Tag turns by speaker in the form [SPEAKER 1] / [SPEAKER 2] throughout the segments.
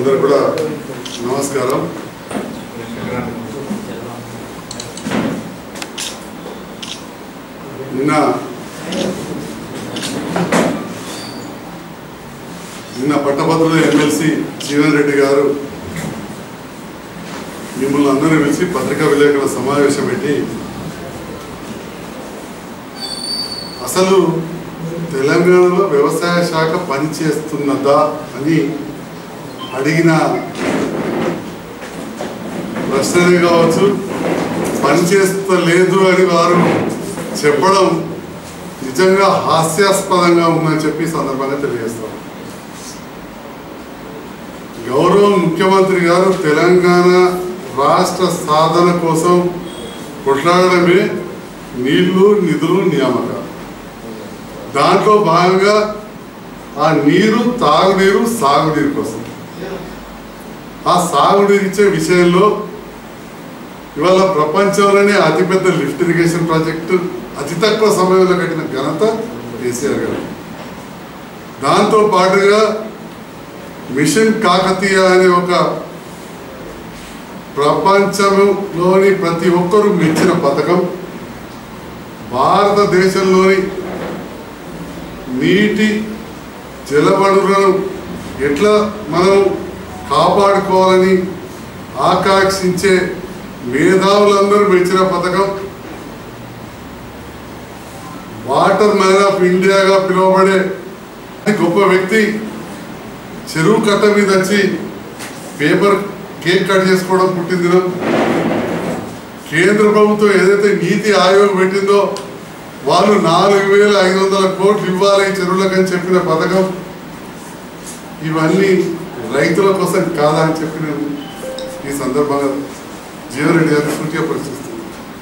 [SPEAKER 1] అందరు కూడా నమస్కారం నిన్న నిన్న పట్టభద్రుల ఎమ్మెల్సీ జీవన్ రెడ్డి గారు మిమ్మల్ని అందరూ పిలిచి పత్రికా విలేకరుల సమావేశం పెట్టి అసలు తెలంగాణలో వ్యవసాయ శాఖ పనిచేస్తున్నదా అని అడిగిన ప్రశ్నలు కావచ్చు పనిచేస్తలేదు అని వారు చెప్పడం నిజంగా హాస్యాస్పదంగా ఉందని చెప్పి ఈ సందర్భంగా తెలియజేస్తాం గౌరవ ముఖ్యమంత్రి గారు తెలంగాణ రాష్ట్ర సాధన కోసం కొట్లాడడమే నీళ్లు నిధులు నియామకాలు దాంట్లో భాగంగా ఆ నీరు తాగునీరు సాగునీరు కోసం ఆ సాగునీరు ఇచ్చే విషయంలో ఇవాళ ప్రపంచంలోనే అతిపెద్ద లిఫ్ట్ ఇరిగేషన్ ప్రాజెక్టు అతి తక్కువ సమయంలో కట్టిన ఘనత కేసీఆర్ గారు దాంతో పాటుగా మిషన్ కాకతీయ అనే ఒక ప్రపంచంలోని ప్రతి ఒక్కరూ మెచ్చిన పథకం భారతదేశంలోని నీటి జల వనరులను ఎట్లా మనం కాపాడుకోవాలని ఆకాంక్షించే మేధావులందరూ మెచ్చిన పథకం వాటర్ మ్యాన్ ఆఫ్ ఇండియాగా పిలువబడే గొప్ప వ్యక్తి చెరువు కట్ట మీద వచ్చి పేపర్ కేక్ కట్ చేసుకోవడం పుట్టిందినం కేంద్ర ప్రభుత్వం ఏదైతే నీతి ఆయోగ్ పెట్టిందో వాళ్ళు నాలుగు వేల ఐదు వందల కోట్లు ఇవ్వాలి చెరువులకు అని చెప్పిన పథకం ఇవన్నీ రైతుల కోసం కాదా అని చెప్పిన ఈ సందర్భంగా జీవన్ రెడ్డి గారిని సూటిగా పరిశీలిస్తుంది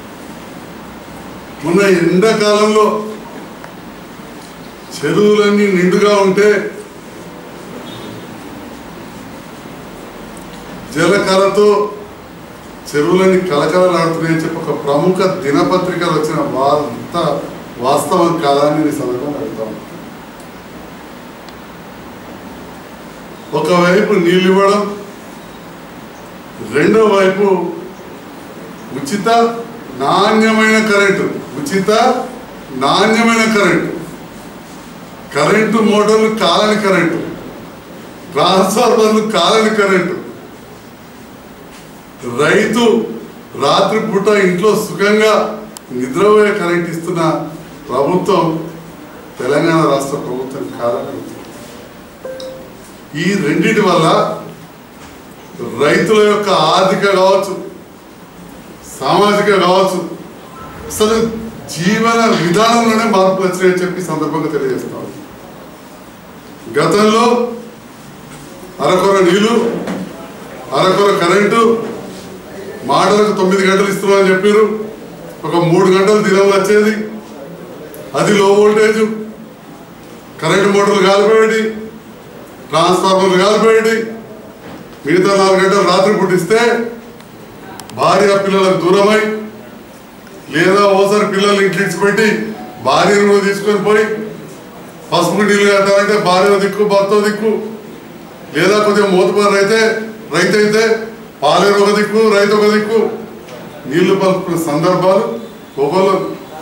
[SPEAKER 1] మొన్న ఎండాకాలంలో చెరువులన్నీ నిండుగా ఉంటే జలకరతో చెరువులన్నీ కలకలలాడుతున్నాయని చెప్పి ఒక ప్రముఖ దినపత్రికలు వచ్చిన వార్త వాస్తవం కాదా అని నేను ఈ సందర్భంగా అడుగుతాను ఒకవైపు నీళ్ళు ఇవ్వడం రెండో వైపు ఉచిత నాణ్యమైన కరెంటు ఉచిత నాణ్యమైన కరెంటు కరెంటు మోటార్లు కాలని కరెంటు ట్రాన్స్ఫార్మర్లు కాలని కరెంటు రైతు రాత్రిపూట ఇంట్లో సుఖంగా నిద్రపోయే కరెంట్ ఇస్తున్న ప్రభుత్వం తెలంగాణ రాష్ట్ర ప్రభుత్వం కాదని ఈ రెండిటి వల్ల రైతుల యొక్క ఆర్థిక కావచ్చు సామాజిక కావచ్చు అసలు జీవన విధానంలోనే మార్పులు వచ్చినాయని చెప్పి ఈ సందర్భంగా తెలియజేస్తాం గతంలో అరకొర నీళ్లు అరకొర కరెంటు మాటలకు తొమ్మిది గంటలు ఇస్తున్నామని చెప్పారు ఒక మూడు గంటలు దినం వచ్చేది అది లో వోల్టేజ్ కరెంటు మోటార్లు కాలిపోయేది ట్రాన్స్ఫార్మర్లు కాలిపోయేది మిగతా నాలుగు గంటలు రాత్రి పుట్టిస్తే భార్య పిల్లలకు దూరమై లేదా ఓసారి పిల్లలు ఇంట్లో పెట్టి భార్యను కూడా తీసుకొని పోయి పసుపు నీళ్ళు కట్టాలంటే భార్య దిక్కు భర్త దిక్కు లేదా కొద్దిగా మూతపారు అయితే రైతు అయితే పాలేరు ఒక దిక్కు రైతు ఒక దిక్కు నీళ్లు పలుకున్న సందర్భాలు ఒకళ్ళు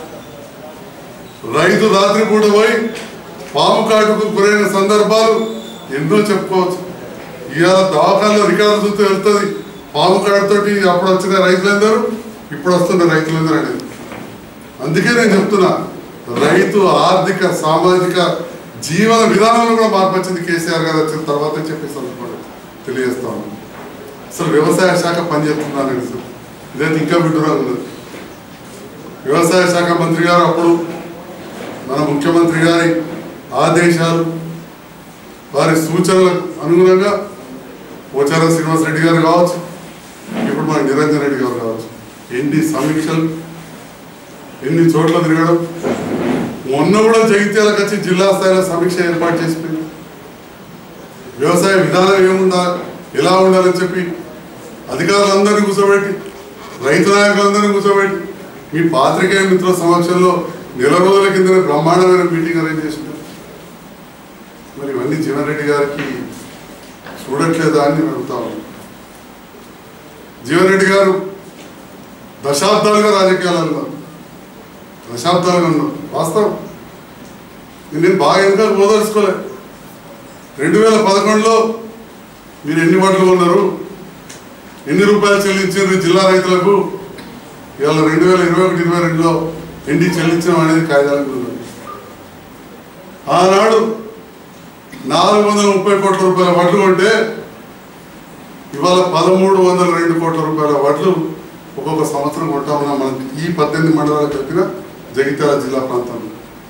[SPEAKER 1] రైతు రాత్రి పూట పోయి పాము కాటుకు గురైన సందర్భాలు ఎన్నో చెప్పుకోవచ్చు ఇవాళ దవాఖానలో రికార్డు చూస్తే వెళ్తుంది పాము కాటుతోటి అప్పుడు వచ్చిన రైతులందరూ ఇప్పుడు వస్తున్న రైతులందరూ అనేది అందుకే నేను చెప్తున్నా రైతు ఆర్థిక సామాజిక జీవన విధానంలో కూడా మార్పు వచ్చింది కేసీఆర్ గారు వచ్చిన తర్వాత చెప్పి సందర్భంగా తెలియజేస్తాను అసలు వ్యవసాయ శాఖ పనిచేస్తున్నాను సార్ ఇదైతే ఇంకా విడ్డూరంగా ఉన్నది వ్యవసాయ శాఖ మంత్రి గారు అప్పుడు మన ముఖ్యమంత్రి గారి ఆదేశాలు వారి సూచనలకు అనుగుణంగా పోచారం శ్రీనివాస్ రెడ్డి గారు కావచ్చు ఇప్పుడు మన నిరంజన్ రెడ్డి గారు కావచ్చు ఎన్ని సమీక్షలు ఎన్ని చోట్ల తిరగడం మొన్న కూడా జగిత్యాలకు వచ్చి జిల్లా స్థాయిలో సమీక్ష ఏర్పాటు చేసిపోయింది వ్యవసాయ విధానం ఏముందా ఎలా ఉండాలని చెప్పి అధికారులందరినీ కూర్చోబెట్టి రైతు నాయకులందరినీ కూర్చోబెట్టి మీ పాత్రికేయ మిత్రుల సమక్షంలో నెల రోజుల కింద బ్రహ్మాండమైన మీటింగ్ అరేంజ్ చేసింది మరి ఇవన్నీ జీవన్ రెడ్డి గారికి చూడట్లేదా అని నేను అడుగుతా ఉన్నాను జీవన్ రెడ్డి గారు దశాబ్దాలుగా రాజకీయాలలో దశాబ్దాలుగా ఉన్నారు వాస్తవం ఇది నేను బాగా ఇంకా ఓదలుచుకోలే రెండు వేల పదకొండులో మీరు ఎన్ని వడ్లు ఉన్నారు ఎన్ని రూపాయలు చెల్లించారు జిల్లా రైతులకు ఇవాళ రెండు వేల ఇరవై ఒకటి ఇరవై రెండులో ఎన్ని చెల్లించడం అనేది కాగితాలకు ఉన్నది ఆనాడు నాలుగు వందల ముప్పై కోట్ల రూపాయల వడ్లు కొంటే ఇవాళ పదమూడు వందల రెండు కోట్ల రూపాయల వడ్లు ఒక్కొక్క సంవత్సరం కొంటా ఉన్నాం మనకి ఈ పద్దెనిమిది మండలాలు కలిపిన జగిత్యాల జిల్లా ప్రాంతంలో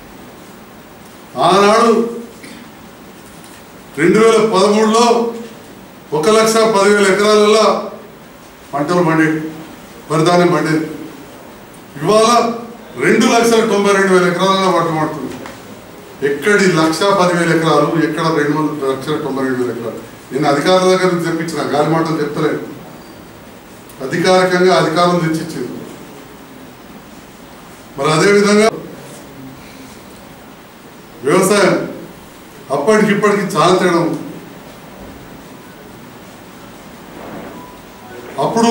[SPEAKER 1] ఆనాడు రెండు వేల పదమూడులో ఒక లక్ష పదివేల ఎకరాలలో పంటలు పండేవి వరిధాన్యం పండేది ఇవాళ రెండు లక్షల తొంభై రెండు వేల ఎకరాలలో పంట పడుతుంది ఎక్కడి లక్ష పదివేల ఎకరాలు ఎక్కడ రెండు వందల లక్షల తొంభై రెండు వేల ఎకరాలు నేను అధికారుల దగ్గర నుంచి తెప్పించిన గాలి మాటలు చెప్తలేను అధికారికంగా అధికారులు తెచ్చిచ్చింది మరి అదేవిధంగా వ్యవసాయం అప్పటికి ఇప్పటికి చాలా తేడా ఉంది అప్పుడు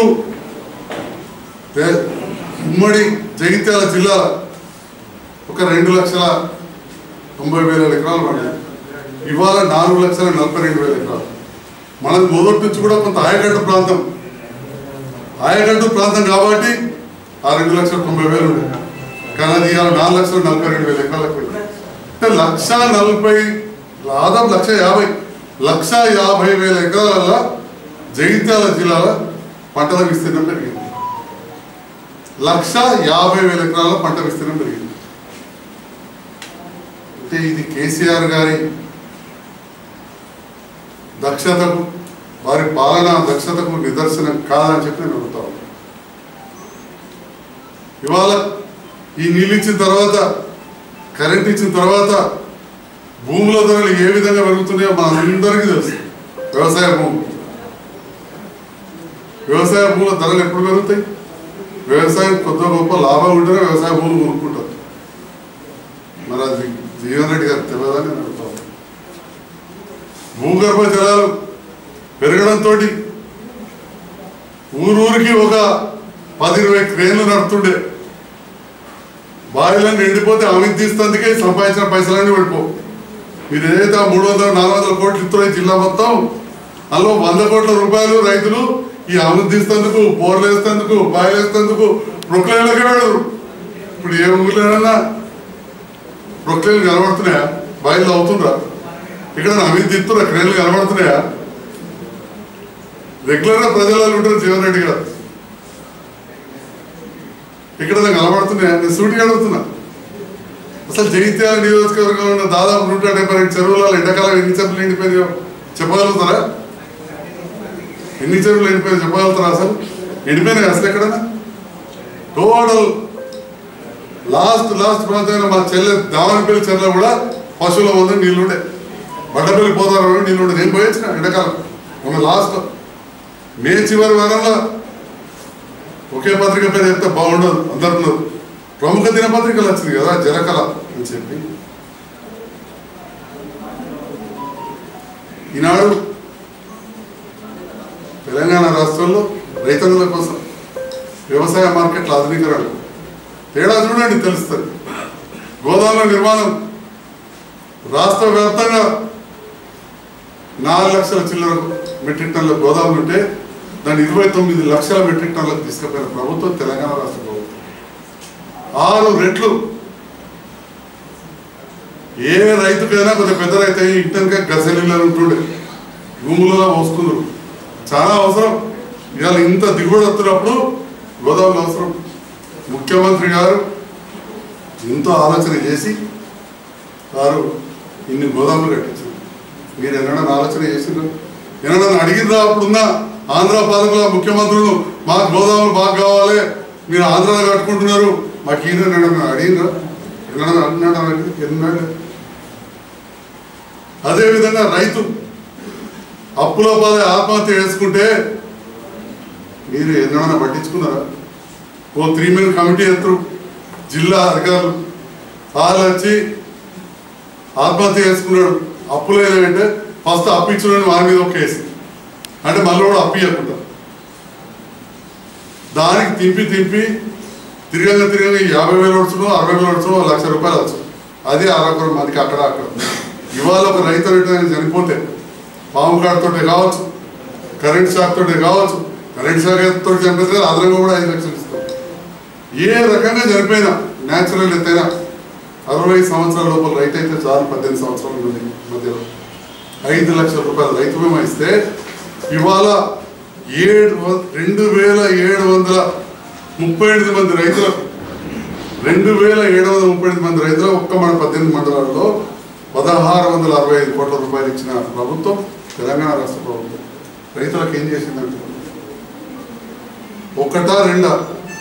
[SPEAKER 1] తే- ఉమ్మడి జగిత్యాల జిల్లా ఒక రెండు లక్షల తొంభై వేల ఎకరాలు పడ్డాయి ఇవాళ నాలుగు లక్షల నలభై రెండు వేల ఎకరాలు మనది మొదటి నుంచి కూడా కొంత ఆయకట్టు ప్రాంతం ఆయకట్టు ప్రాంతం కాబట్టి ఆ రెండు లక్షల తొంభై వేలు ఉండే కానీ అది ఇవాళ నాలుగు లక్షల నలభై రెండు వేల ఎకరాలకు పోయింది. అంటే లక్ష నలభై దాదాపు లక్ష యాభై లక్ష యాభై వేల ఎకరాల జగిత్యాల జిల్లాల పంటల విస్తీర్ణం పెరిగింది లక్ష యాభై వేల ఎకరాల పంట విస్తీర్ణం పెరిగింది అంటే ఇది కేసీఆర్ గారి దక్షతకు వారి పాలన దక్షతకు నిదర్శనం కాదని చెప్పి నేను అడుగుతా ఉన్నాను. ఇవాళ ఈ నీళ్ళు ఇచ్చిన తర్వాత కరెంట్ ఇచ్చిన తర్వాత భూముల ధరలు ఏ విధంగా పెరుగుతున్నాయో మనందరికీ తెలుసు వ్యవసాయ భూములు వ్యవసాయ భూముల ధరలు ఎప్పుడు పెరుగుతాయి వ్యవసాయం కొద్ది గొప్ప లాభం ఉంటేనే వ్యవసాయ భూములు కొనుక్కుంటారు మరి అది జీవన్ రెడ్డి గారు తెలియదని నేను అడుగుతా ఉన్నాను. భూగర్భ జలాలు పెరగడంతో ఊరూరికి ఒక పది ఇరవై క్రేన్లు నడుతుండే బావిలన్నీ నిండిపోతే అవిని తీస్తందుకే సంపాదించిన పైసలన్నీ పడిపో మీరు ఏదైతే ఆ మూడు వందల నాలుగు వందల కోట్లు ఇస్తున్నాయి జిల్లా మొత్తం అందులో వంద కోట్ల రూపాయలు రైతులు ఈ అవిని తీస్తందుకు బోర్లు వేస్తేందుకు బావిలు వేస్తేందుకు ప్రొక్లైన్లకే పెడరు ఇప్పుడు ఏ ఊర్లోనన్నా ప్రొక్లైన్లు కనబడుతున్నాయా బావిలు అవుతుండ్రా ఇక్కడ అవిని తీస్తున్నా క్రేన్లు కనబడుతున్నాయా రెగ్యులర్ గా ప్రజలలో ఉంటారు జీవన్ రెడ్డి గారు ఇక్కడ నాకు కనబడుతున్నాయా నేను సూటిగా అడుగుతున్నా అసలు జగిత్యాల నియోజకవర్గంలో ఉన్న దాదాపు నూట డెబ్బై రెండు చెరువులలో ఎండాకాలం ఎన్ని చెరువులు ఎండిపోయినాయో చెప్పగలుగుతారా ఎన్ని చెరువులు ఎండిపోయాయో చెప్పగలుగుతారా అసలు ఎండిపోయినాయి అసలు ఎక్కడన్నా టోటల్ లాస్ట్ లాస్ట్ ప్రాంతమైన మా చెల్లె దావనపల్లి చెర్ల కూడా పశువుల మందు నీళ్ళుండే బండపల్లి పోతారు నీళ్ళుండే నేను పోయొచ్చిన ఎండాకాలం మొన్న లాస్ట్ మే చివరి వారంలో ఒకే పత్రిక పేరు చెప్తే బాగుండదు అందరున్నారు ప్రముఖ దినపత్రికలు వచ్చింది కదా జలకళ అని చెప్పి ఈనాడు తెలంగాణ రాష్ట్రంలో రైతన్నుల కోసం వ్యవసాయ మార్కెట్ల ఆధునీకరణ తేడా చూడండి తెలుస్తుంది గోదాముల నిర్మాణం రాష్ట్ర వ్యాప్తంగా నాలుగు లక్షల చిల్లర మెట్రిక్ టన్నుల గోదాములు ఉంటే దాన్ని ఇరవై తొమ్మిది లక్షల మెట్రిక్ టన్నులకు తీసుకుపోయిన ప్రభుత్వం తెలంగాణ రాష్ట్ర ప్రభుత్వం ఆరు రెట్లు ఏ రైతుకైనా కొద్దిగా పెద్ద రైతు అయ్యి ఇంటనక గసలిలో ఉంటుండే భూములలో పోసుకున్నారు చాలా అవసరం ఇవాళ ఇంత దిగుబడి వస్తున్నప్పుడు గోదావరి అవసరం ముఖ్యమంత్రి గారు ఎంతో ఆలోచన చేసి వారు ఇన్ని గోదాములు కట్టించారు మీరు ఎన్నడన్నా ఆలోచన చేసిండ్రు ఎన్నడన్నా అడిగిండ్రా అప్పుడున్న ఆంధ్ర పాలకుల ముఖ్యమంత్రులు మాకు గోదాములు బాగా కావాలి మీరు ఆంధ్రాలో కట్టుకుంటున్నారు మాకు ఈయన ఎన్నడన్నా అడిగిండ్రా ఎన్నడన్నా అడిగినాడు ఎన్నాడు అదేవిధంగా రైతు అప్పుల బాధ ఆత్మహత్య చేసుకుంటే మీరు ఎన్నడన్నా పట్టించుకున్నారా ఓ త్రీ మెన్ కమిటీ ఎత్తురు జిల్లా అధికారులు వాళ్ళు వచ్చి ఆత్మహత్య చేసుకున్నాడు అప్పులు ఏదంటే ఫస్ట్ అప్పించుడని వారి మీద ఒక కేసు అంటే మళ్ళీ కూడా అప్పియకుండా దానికి తింపి తింపి తిరగంగా తిరగంగా ఈ యాభై వేలు వచ్చును అరవై వేలు వచ్చును లక్ష రూపాయలు వచ్చు అది అరకొర మందికి అక్కడ అక్కడ ఇవాళ ఒక రైతు రైతు చనిపోతే పాము కాడుతోటే కావచ్చు కరెంట్ షాక్ తోటే కావచ్చు కరెంట్ షాక్ తోటి చనిపోతే అదనంగా కూడా ఐదు లక్షలు ఇస్తాం ఏ రకంగా చనిపోయినా న్యాచురల్ ఎత్తైనా అరవై సంవత్సరాల లోపల రైతు అయితే చాలు పద్దెనిమిది సంవత్సరాల నుండి మధ్యలో ఐదు లక్షల రూపాయలు రైతు బీమా ఇస్తే ఇవాళ ఏడు వ- రెండు వేల ఏడు వందల ముప్పై ఎనిమిది మంది రైతులకు రెండు వేల ఏడు వందల ముప్పై ఎనిమిది మంది రైతులు ఒక్క మన పద్దెనిమిది మండలాల్లో పదహారు వందల అరవై ఐదు కోట్ల రూపాయలు ఇచ్చిన ప్రభుత్వం తెలంగాణ రాష్ట్ర ప్రభుత్వం రైతులకు ఏం చేసిందంటే ఒకటా రెండా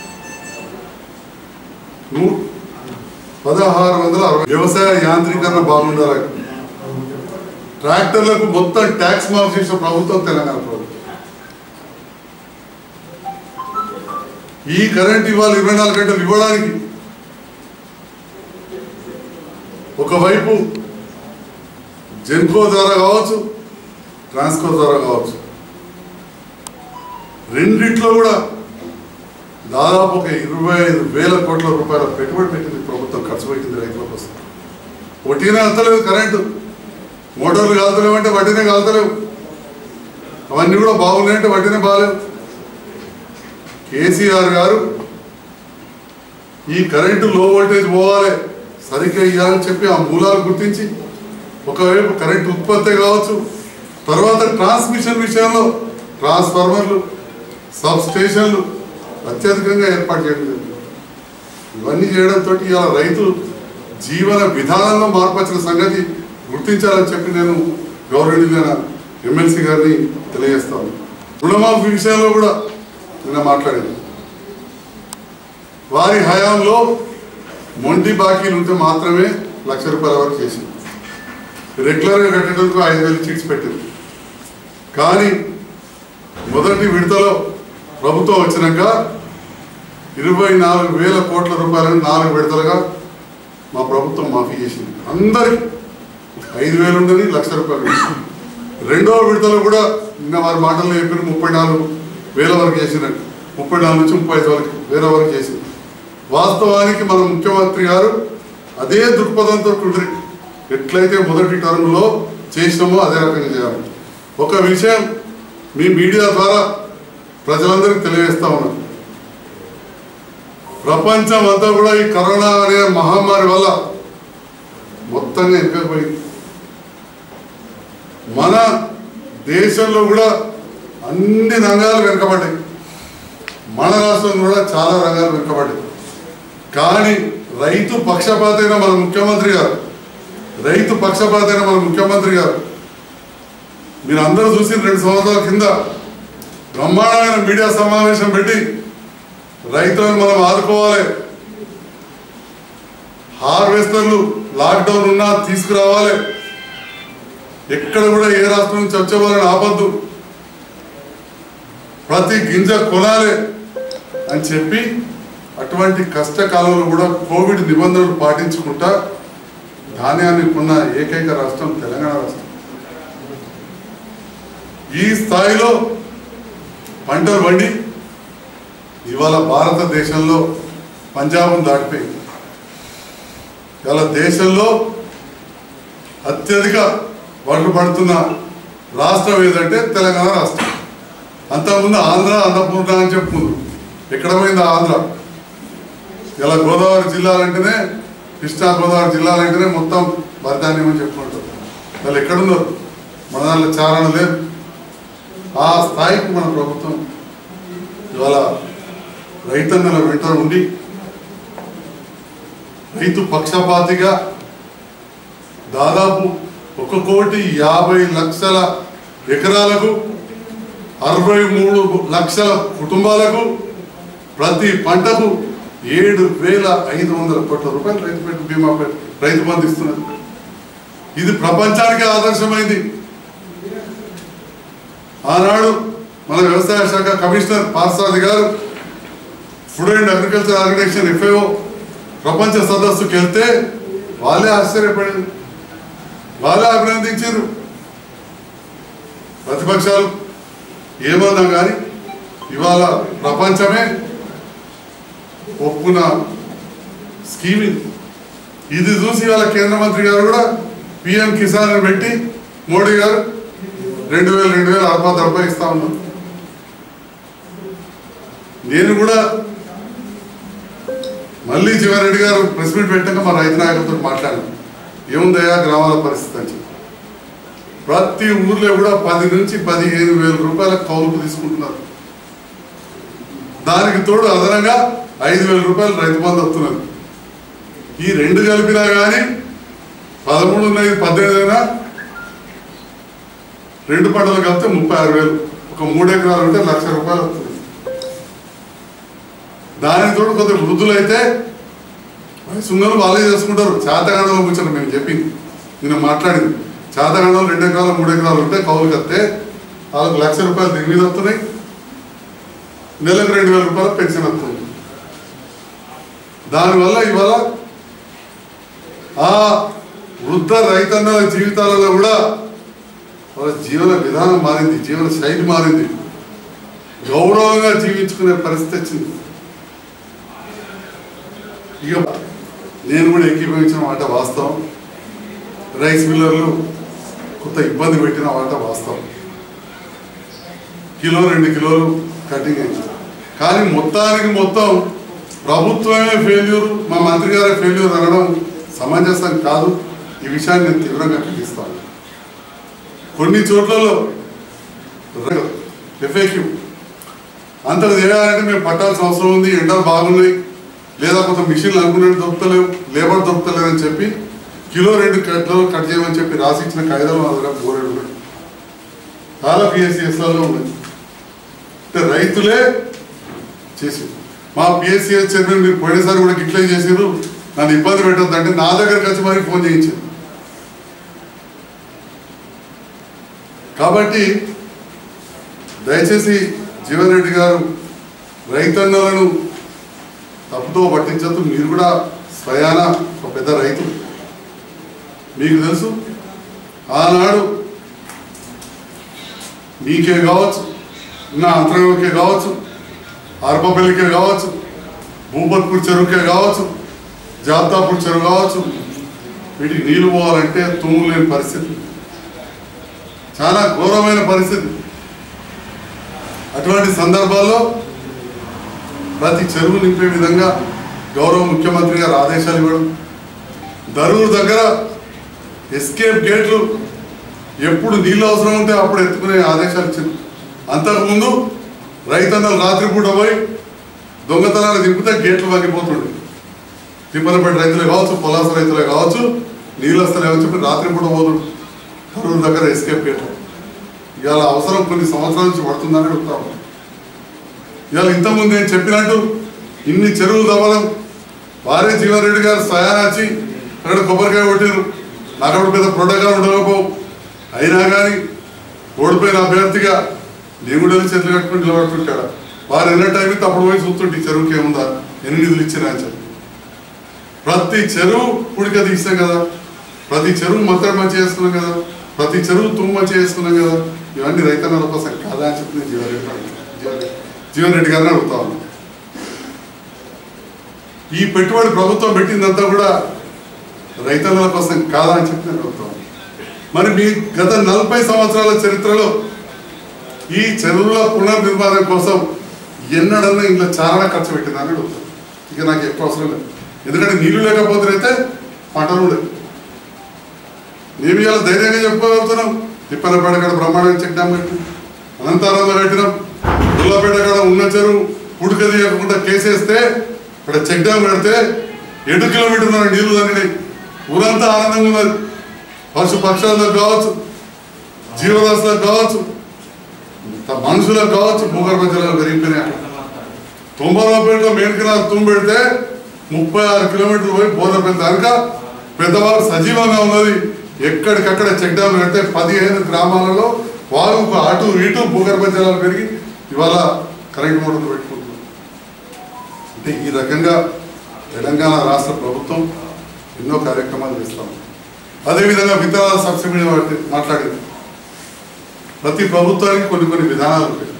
[SPEAKER 1] నూ- పదహారు వందల అరవై వ్యవసాయ యాంత్రీకరణ బాగుండాలి ట్రాక్టర్లకు మొత్తం ట్యాక్స్ మాఫ్ చేసిన ప్రభుత్వం తెలంగాణ ప్రభుత్వం ఈ కరెంట్ ఇవాళ ఇరవై నాలుగు గంటలు ఇవ్వడానికి ఒకవైపు జెన్కో ద్వారా కావచ్చు ట్రాన్స్కో ద్వారా కావచ్చు రెండిట్లో కూడా దాదాపు ఒక ఇరవై ఐదు వేల కోట్ల రూపాయల పెట్టుబడి పెట్టింది ప్రభుత్వం ఖర్చు పెట్టింది రైతుల కోసం వడ్డీనే అంతలేదు కరెంటు మోటార్లు కాలుతలేవు అంటే వడ్డీనే కాలుతలేవు అవన్నీ కూడా బాగున్నాయంటే వడ్డీనే బాగాలేవు కేసీఆర్ గారు ఈ కరెంటు లో వోల్టేజ్ పోవాలి సరిగ్గా ఇవ్వాలని చెప్పి ఆ మూలాలు గుర్తించి ఒకవైపు కరెంటు ఉత్పత్తి కావచ్చు తర్వాత ట్రాన్స్మిషన్ విషయంలో ట్రాన్స్ఫార్మర్లు సబ్ స్టేషన్లు అత్యధికంగా ఏర్పాటు చేయడం జరిగింది ఇవన్నీ చేయడంతో ఇవాళ రైతు జీవన విధానంలో మార్పు వచ్చిన సంగతి గుర్తించాలని చెప్పి నేను గౌరవనీయులైన ఎమ్మెల్సీ గారిని తెలియజేస్తాను రుణమాఫీ విషయంలో కూడా నిన్న మాట్లాడింది వారి హయాంలో మొండి బాకీలు ఉంటే మాత్రమే లక్ష రూపాయల వరకు చేసింది రెగ్యులర్గా కట్టేందుకు ఐదు వేలు చీట్స్ పెట్టింది కానీ మొదటి విడతలో ప్రభుత్వం వచ్చినాక ఇరవై నాలుగు వేల కోట్ల రూపాయలను నాలుగు విడతలుగా మా ప్రభుత్వం మాఫీ చేసింది అందరికి ఐదు వేలు ఉండని లక్ష రూపాయలు రెండవ విడతలో కూడా నిన్న వారి మాటల్లో చెప్పిన ముప్పై నాలుగు వేల వరకు చేసినట్టు ముప్పై నాలుగు నుంచి ముప్పై ఐదు వరకు వేల వరకు చేసింది వాస్తవానికి మన ముఖ్యమంత్రి గారు అదే దృక్పథంతో ఉండ్రి ఎట్లయితే మొదటి టర్మ్లో చేసినామో అదే రకంగా చేయాలి ఒక విషయం మీ మీడియా ద్వారా ప్రజలందరికీ తెలియజేస్తా ఉన్నాను ప్రపంచం అంతా కూడా ఈ కరోనా అనే మహమ్మారి వల్ల మొత్తంగా వెనుకపోయింది మన దేశంలో కూడా అన్ని రంగాలు వెనుకబడ్డాయి మన రాష్ట్రంలో కూడా చాలా రంగాలు వెనుకబడ్డాయి కానీ రైతు పక్షపాతైన మన ముఖ్యమంత్రి గారు రైతు పక్షపాతైన మన ముఖ్యమంత్రి గారు మీరు అందరూ చూసి రెండు సంవత్సరాల కింద బ్రహ్మాండమైన మీడియా సమావేశం పెట్టి రైతులను మనం ఆదుకోవాలి హార్వెస్టర్లు లాక్డౌన్ ఉన్నా తీసుకురావాలి ఎక్కడ కూడా ఏ రాష్ట్రం నుంచి వచ్చేవాళ్ళని ఆపద్దు ప్రతి గింజ కొనాలి అని చెప్పి అటువంటి కష్టకాలంలో కూడా కోవిడ్ నిబంధనలు పాటించుకుంటా ధాన్యాన్ని కొన్న ఏకైక రాష్ట్రం తెలంగాణ రాష్ట్రం ఈ స్థాయిలో పంటలు పండి ఇవాళ భారతదేశంలో పంజాబ్ను దాటిపోయింది ఇవాళ దేశంలో అత్యధిక వడ్లు పడుతున్న రాష్ట్రం ఏదంటే తెలంగాణ రాష్ట్రం అంతకుముందు ఆంధ్ర అన్నపూర్ణ అని చెప్పుకుంది ఎక్కడ పోయింది ఆ ఆంధ్ర ఇలా గోదావరి జిల్లాలంటేనే కృష్ణా గోదావరి జిల్లాలంటేనే మొత్తం వరదాన్యం అని చెప్పుకుంటారు వాళ్ళు ఎక్కడున్నారు మన దాంట్లో చారణ లేదు ఆ స్థాయికి మన ప్రభుత్వం ఇవాళ రైతన్నల వెంట ఉండి రైతు పక్షపాతిగా దాదాపు ఒక కోటి యాభై లక్షల ఎకరాలకు అరవై మూడు లక్షల కుటుంబాలకు ప్రతి పంటకు ఏడు వేల ఐదు వందల కోట్ల రూపాయలు రైతు పెట్టు బీమా పె- రైతు బంధు ఇస్తున్నది ఇది ప్రపంచానికి ఆదర్శమైంది ఆనాడు మన వ్యవసాయ శాఖ కమిషనర్ పార్సాది గారు food and agriculture organisation FAO ప్రపంచ సదస్సుకి వెళ్తే వాళ్ళే ఆశ్చర్యపడింది వాళ్ళే అభినందించారు ప్రతిపక్షాలు ఏమన్నా కానీ ఇవాళ ప్రపంచమే ఒప్పుకున్న స్కీమ్ ఇది ఇది చూసి ఇవాళ కేంద్ర మంత్రి గారు కూడా పిఎం కిసాన్ అని పెట్టి మోడీ గారు రెండు వేలు రెండు వేలు అరవై రూపాయలు ఇస్తా ఉన్నాం నేను కూడా మళ్ళీ జీవారెడ్డి గారు ప్రెస్ మీట్ పెట్టాక మా రైతు నాయకులతో మాట్లాడాను ఏముందయ్యా గ్రామాల పరిస్థితి అని చెప్పి ప్రతి ఊర్లో కూడా పది నుంచి పదిహేను వేల రూపాయల కౌలుకు తీసుకుంటున్నారు దానికి తోడు అదనంగా ఐదు వేల రూపాయలు రైతు బంధు వస్తున్నది ఈ రెండు కలిపినా కానీ పదమూడు ఉన్నాయి పద్దెనిమిది అయినా రెండు పంటలు కలిపితే ముప్పై ఆరు వేలు ఒక మూడు ఎకరాలు ఉంటే లక్ష రూపాయలు వస్తుంది దానికి తోడు కొంత వృద్ధులు అయితే సున్నలు వాళ్ళే చేసుకుంటారు చేతగాండంలో కూర్చొని మేము చెప్పింది నేను మాట్లాడింది చేతగాండంలో రెండు ఎకరాలు మూడు ఎకరాలు ఉంటే కౌలు కత్తే వాళ్ళకి లక్ష రూపాయలు దీని మీద వస్తున్నాయి నెలకు రెండు వేల రూపాయలు పెన్షన్ వస్తుంది దానివల్ల ఇవాళ ఆ వృద్ధ రైతన్నల జీవితాలలో కూడా వాళ్ళ జీవన విధానం మారింది జీవన శైలి మారింది గౌరవంగా జీవించుకునే పరిస్థితి వచ్చింది ఇక నేను కూడా ఏకీభవించిన మాట వాస్తవం రైస్ మిల్లర్లు కొంత ఇబ్బంది పెట్టిన మాట వాస్తవం కిలో రెండు కిలోలు కటింగ్ అయింది కానీ మొత్తానికి మొత్తం ప్రభుత్వమే ఫెయిల్యూర్ మా మంత్రి గారే ఫెయిల్యూర్ అనడం సమంజసం కాదు ఈ విషయాన్ని నేను తీవ్రంగా ఖండిస్తాను కొన్ని చోట్లలో ఎఫ్ఏక్యూ అంతకు చేయాలంటే మేము పట్టాల్సిన అవసరం ఉంది ఎండలు బాగున్నాయి లేదా కొంత మిషన్లు అనుకున్నట్టు దొరుకుతలేవు లేబర్ దొరుకుతలేరు అని చెప్పి కిలో రెండు కిలోలు కట్ చేయమని చెప్పి రాసి ఇచ్చిన కాగితాలు మా దగ్గర బోరేడు ఉన్నాయి చాలా పిఎస్సిఎస్లలో ఉన్నాయి అంటే రైతులే చేసి మా పిఎస్సిఎస్ చైర్మన్ మీరు పోయినసారి కూడా ఇట్లే చేసారు నన్ను ఇబ్బంది పెట్టద్దు అంటే నా దగ్గరకు వచ్చి మరి ఫోన్ చేయించారు కాబట్టి దయచేసి జీవన్ రెడ్డి గారు రైతన్నలను తప్పుతో పట్టించద్దు మీరు కూడా స్వయాన ఒక పెద్ద రైతు మీకు తెలుసు ఆనాడు మీకే కావచ్చు నా అంతరంగకే కావచ్చు అర్బపల్లికే కావచ్చు భూపత్పూర్ చెరువుకే కావచ్చు జాబ్దాపూర్ చెరువు కావచ్చు వీటికి నీళ్లు పోవాలంటే తుమ్ము లేని పరిస్థితి చాలా ఘోరమైన పరిస్థితి అటువంటి సందర్భాల్లో ప్రతి చెరువు నింపే విధంగా గౌరవ ముఖ్యమంత్రి గారు ఆదేశాలు ఇవ్వడం దరూరు దగ్గర ఎస్కేప్ గేట్లు ఎప్పుడు నీళ్ళు అవసరం ఉంటే అప్పుడు ఎత్తుకునే ఆదేశాలు ఇచ్చింది అంతకుముందు రైతన్నలు రాత్రిపూట పోయి దొంగతనాలు దింపితే గేట్లు వంగిపోతుండే తిప్పలపేట రైతులే కావచ్చు పొలాస రైతులే కావచ్చు నీళ్ళు వస్తలేవని చెప్పి రాత్రిపూట పోతుండే దరూరు దగ్గర ఎస్కేప్ గేట్లు ఇవాళ అవసరం కొన్ని సంవత్సరాల నుంచి పడుతుందని అడుగుతాము ఇవాళ ఇంతకుముందు నేను చెప్పినట్టు ఇన్ని చెరువులు తవ్వడం వారే జీవారెడ్డి గారు స్వయానాచి అక్కడ కొబ్బరికాయ కొట్టిరు నాకు అప్పుడు పెద్ద ప్రోటోకాల్ ఉండకపోవు అయినా కానీ ఓడిపోయిన అభ్యర్థిగా నేను కూడా వెళ్ళి చేతులు కట్టుకుని నిలబడుతుంటాడు వారు ఎన్న టైం అయితే అప్పుడు పోయి చూస్తుంటే ఈ చెరువుకి ఏముందా ఎన్ని నిధులు ఇచ్చినా అని చెప్పి ప్రతి చెరువు పుడిక తీస్తాం కదా ప్రతి చెరువు మొత్తం మంచి చేసుకున్నాం కదా ప్రతి చెరువు తుమ్ము మంచి చేసుకున్నాం కదా ఇవన్నీ రైతన్నల కోసం కాదా అని చెప్పి నేను జీవన్ రెడ్డి జీవన్- జీవన్ రెడ్డి గారిని అడుగుతా ఉన్నాను ఈ పెట్టుబడి ప్రభుత్వం పెట్టిందంతా కూడా రైతన్నల కోసం కాదా అని చెప్పి నేను అడుగుతా ఉన్నాను. మరి మీ గత నలభై సంవత్సరాల చరిత్రలో ఈ చెరువుల పునర్నిర్మాణం కోసం ఎన్నడన్నా ఇంట్లో చాలా ఖర్చు పెట్టిందని అడుగుతాను ఇక నాకు ఎక్కువ అవసరం లేదు ఎందుకంటే నీళ్లు లేకపోతే అయితే పంటలు ఉండవు మేము ఇలా ధైర్యంగా చెప్పుకోగలుగుతున్నాం తిప్పలపేట కాడ బ్రహ్మాండంగా చెక్ డ్యామ్ కట్టినాం అనంతారంలో కట్టినాం గుల్లపేట కాడ ఉన్న చెరువు ఉడక తీయకుండా కేసేస్తే ఇక్కడ చెక్ డ్యామ్ కడితే ఎటు కిలోమీటర్ల నీళ్లు తగ్గినాయి ఊరంతా ఆనందంగా ఉన్నది పశు పక్షాలకు కావచ్చు జీవరాశులకు కావచ్చు త- మనుషులకు కావచ్చు భూగర్భ జలాలు పెరిగిపోయినాయి అక్కడ తుంబరాపేటలో మెయిన్ కెనాల్ తుమ్ము పెడితే ముప్పై ఆరు కిలోమీటర్లు పోయి బోర్లపేట దానిక పెద్దవారు సజీవంగా ఉన్నది ఎక్కడికక్కడ చెక్ డ్యామ్ పెడితే పదిహేను గ్రామాలలో వాగుకు అటు ఇటు భూగర్భ జలాలు పెరిగి ఇవాళ కరెంట్ మోటార్లు పెట్టుకుంటున్నారు అంటే ఈ రకంగా తెలంగాణ రాష్ట్ర ప్రభుత్వం ఎన్నో కార్యక్రమాలు చేస్తాం అదేవిధంగా విత్తనాల సబ్సిడీ మాట్లాడింది ప్రతి ప్రభుత్వానికి కొన్ని కొన్ని విధానాలు ఉంటాయి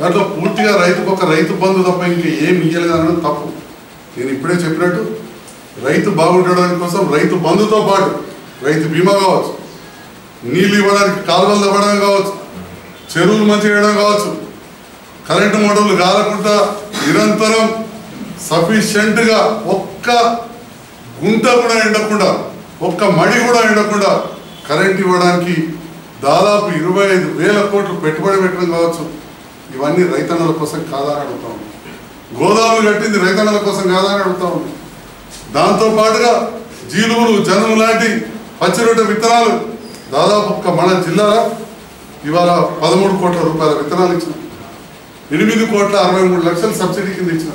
[SPEAKER 1] దాంట్లో పూర్తిగా రైతుకు ఒక రైతు బంధు తప్ప ఇంకా ఏం ఇయ్యలేదు అనడం తప్పు నేను ఇప్పుడే చెప్పినట్టు రైతు బాగుండడానికి కోసం రైతు బంధుతో పాటు రైతు బీమా కావచ్చు నీళ్ళు ఇవ్వడానికి కాలువలు ఇవ్వడం కావచ్చు చెరువులు మంచి చేయడం కావచ్చు కరెంటు మోటార్లు కాలకుండా నిరంతరం సఫిషియెంట్గా ఒక్క గుంట కూడా ఎండకుండా ఒక్క మడి కూడా ఎండకుండా కరెంట్ ఇవ్వడానికి దాదాపు ఇరవై ఐదు వేల కోట్లు పెట్టుబడి పెట్టడం కావచ్చు ఇవన్నీ రైతన్నల కోసం కాదా అని అడుగుతా ఉన్నాం గోదాములు కట్టింది రైతన్నల కోసం కాదా అని అడుగుతా ఉన్నాం దాంతో పాటుగా జీలుగులు జనుము లాంటి పచ్చిరొట్ట విత్తనాలు దాదాపు ఒక్క మన జిల్లాలో ఇవాళ పదమూడు కోట్ల రూపాయల విత్తనాలు ఇచ్చిన ఎనిమిది కోట్ల అరవై మూడు లక్షల సబ్సిడీ కింద ఇచ్చిన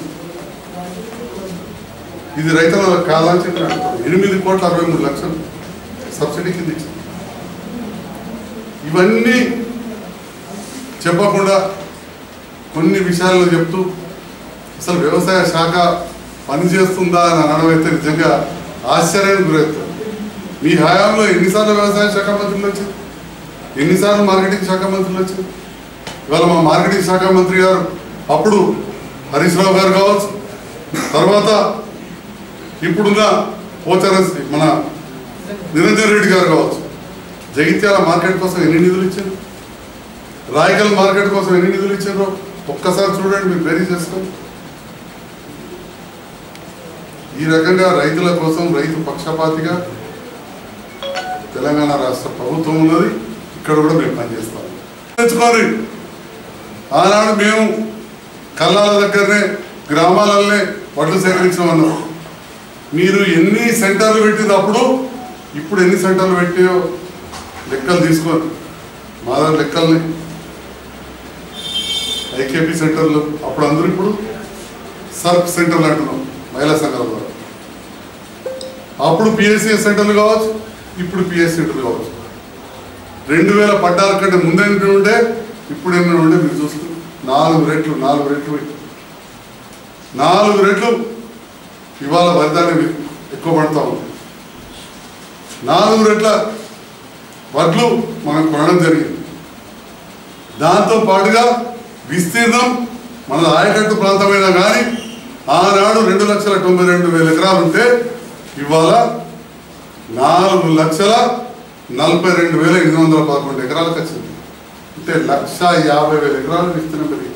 [SPEAKER 1] ఇది రైతులకు కాదా అని చెప్పి అడుగుతాను. ఎనిమిది కోట్ల అరవై మూడు లక్షలు సబ్సిడీ కింద ఇచ్చిన ఇవన్నీ చెప్పకుండా కొన్ని విషయాల్లో చెప్తూ అసలు వ్యవసాయ శాఖ పనిచేస్తుందా అని అనడం అయితే నిజంగా ఆశ్చర్యానికి గురవుతుంది మీ హయాంలో ఎన్నిసార్లు వ్యవసాయ శాఖ మంత్రులు వచ్చింది ఎన్నిసార్లు మార్కెటింగ్ శాఖ మంత్రులు వచ్చింది ఇవాళ మా మార్కెటింగ్ శాఖ మంత్రి గారు అప్పుడు హరీష్ రావు గారు కావచ్చు తర్వాత ఇప్పుడున్న పోచారస్ మన నిరంజన్ రెడ్డి గారు కావచ్చు జగిత్యాల మార్కెట్ కోసం ఎన్ని నిధులు ఇచ్చారు రాయకల్ మార్కెట్ కోసం ఎన్ని నిధులు ఇచ్చారో ఒక్కసారి చూడండి మీరు బేరీ చేసుకోండి ఈ రకంగా రైతుల కోసం రైతు పక్షపాతిగా తెలంగాణ రాష్ట్ర ప్రభుత్వం ఉన్నది ఇక్కడ కూడా మేము పనిచేస్తాం తెచ్చుకోండి ఆనాడు మేము కల్లాల దగ్గరనే గ్రామాలనే వడ్లు సేకరించామన్నాం మీరు ఎన్ని సెంటర్లు పెట్టినప్పుడు ఇప్పుడు ఎన్ని సెంటర్లు పెట్టాయో లెక్కలు తీసుకోండి మా దగ్గర లెక్కల్ని ఐకేపీ సెంటర్లు అప్పుడు అందరూ ఇప్పుడు సర్ప్ సెంటర్లు అంటున్నాం మహిళా సంఘాల ద్వారా అప్పుడు పిఎస్సి సెంటర్లు కావచ్చు ఇప్పుడు పిఎస్సి సెంటర్లు కావచ్చు రెండు వేల పద్నాలుగు కంటే ముందు ఎన్ని ఉంటే ఇప్పుడు ఎన్ని ఉంటే మీరు చూస్తూ నాలుగు రెట్లు నాలుగు రెట్లు పెట్టి. నాలుగు రెట్లు ఇవాళ వరిధాన్యం ఎక్కువ పడతా ఉంది నాలుగు రెట్ల వడ్లు మనం కొనడం జరిగింది దాంతో పాటుగా విస్తీర్ణం మన ఆయకట్టు ప్రాంతమైనా కానీ ఆనాడు రెండు లక్షల తొంభై రెండు వేల ఎకరాలు ఉంటే ఇవాళ నాలుగు లక్షల నలభై రెండు వేల ఎనిమిది వందల పదకొండు ఎకరాలకు వచ్చింది అంటే లక్ష యాభై వేల ఎకరాలు విస్తీర్ణం పెరిగింది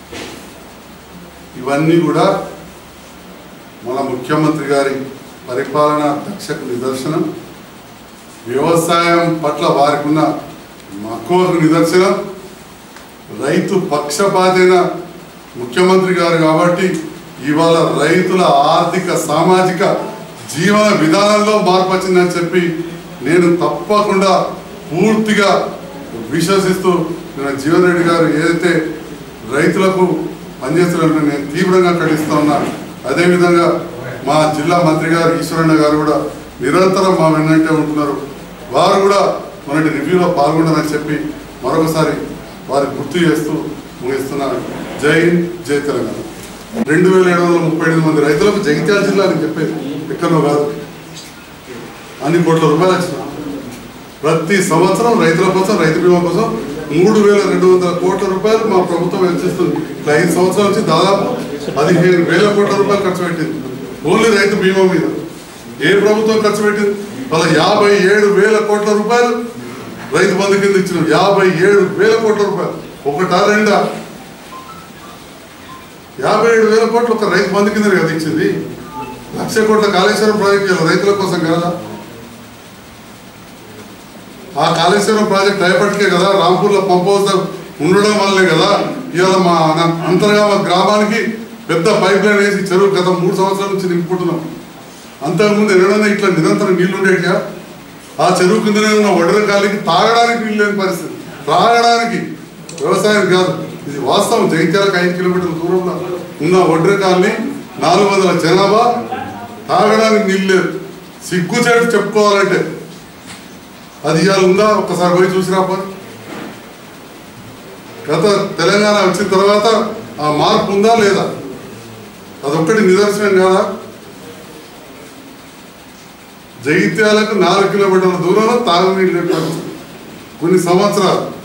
[SPEAKER 1] ఇవన్నీ కూడా మన ముఖ్యమంత్రి గారి పరిపాలన దక్షకు నిదర్శనం వ్యవసాయం పట్ల వారికి ఉన్న మక్కువకు నిదర్శనం రైతు పక్షపాతైన ముఖ్యమంత్రి గారు కాబట్టి ఇవాళ రైతుల ఆర్థిక సామాజిక జీవన విధానంలో మార్పు వచ్చిందని చెప్పి నేను తప్పకుండా పూర్తిగా విశ్వసిస్తూ నేను జీవన్ రెడ్డి గారు ఏదైతే రైతులకు పనిచేస్తున్నారో నేను తీవ్రంగా ఖండిస్తా ఉన్నాను అదేవిధంగా మా జిల్లా మంత్రి గారు ఈశ్వరన్న గారు కూడా నిరంతరం మా వెన్నంటే ఉంటున్నారు వారు కూడా మొన్నటి రివ్యూలో పాల్గొన్నారని చెప్పి మరొకసారి వారి గుర్తు చేస్తూ ముగిస్తున్నాను జై హింద్ జై తెలంగాణ రెండు వేల ఏడు వందల ముప్పై ఎనిమిది మంది రైతులకు జగిత్యాల జిల్లా అని చెప్పేది ఎక్కడో కాదు అన్ని కోట్ల రూపాయలు వచ్చిన ప్రతి సంవత్సరం రైతుల కోసం రైతు బీమా కోసం మూడు వేల రెండు వందల కోట్ల రూపాయలు మా ప్రభుత్వం వెచ్చిస్తుంది ఇట్లా ఐదు సంవత్సరాల నుంచి దాదాపు పదిహేను వేల కోట్ల రూపాయలు ఖర్చు పెట్టింది ఓన్లీ రైతు బీమా మీద ఏ ప్రభుత్వం ఖర్చు పెట్టింది వాళ్ళ యాభై ఏడు వేల కోట్ల రూపాయలు రైతు బంధు కింద ఇచ్చిన యాభై ఏడు వేల కోట్ల రూపాయలు ఒకటా రెండా యాభై ఏడు వేల కోట్లు ఒక రైతు బంధు కింద కదా ఇచ్చింది లక్ష కోట్ల కాళేశ్వరం ప్రాజెక్ట్ ఇవాళ రైతుల కోసం కదా ఆ కాళేశ్వరం ప్రాజెక్ట్ అయినప్పటికే కదా రాంపూర్లో పంప్ హౌస్ ఉండడం వల్లే కదా ఇవాళ మా అన- అంతర్గామ గ్రామానికి పెద్ద పైప్ లైన్ వేసి చెరువు గత మూడు సంవత్సరాల నుంచి నింపుకుంటున్నాం అంతకుముందు ఎన్నడన్నా ఇట్లా నిరంతరం నీళ్లు ఉండేటిగా ఆ చెరువు కిందనే ఉన్న వడ్ర కాలికి తాగడానికి నీళ్ళు లేని పరిస్థితి తాగడానికి వ్యవసాయం కాదు ఇది వాస్తవం జగిత్యాలకు ఐదు కిలోమీటర్ల దూరంలో ఉన్న వడ్ర కాలనీ నాలుగు వందల జనాభా తాగడానికి నీళ్ళు లేదు సిగ్గుచేటు చెప్పుకోవాలంటే అది ఇవాళ ఉందా ఒక్కసారి పోయి చూసి రాపో గత తెలంగాణ వచ్చిన తర్వాత ఆ మార్పు ఉందా లేదా అదొక్కటి నిదర్శనం కాదా జగిత్యాలకు నాలుగు కిలోమీటర్ల దూరంలో తాగునీళ్ళు పెట్టారు కొన్ని సంవత్సరాలు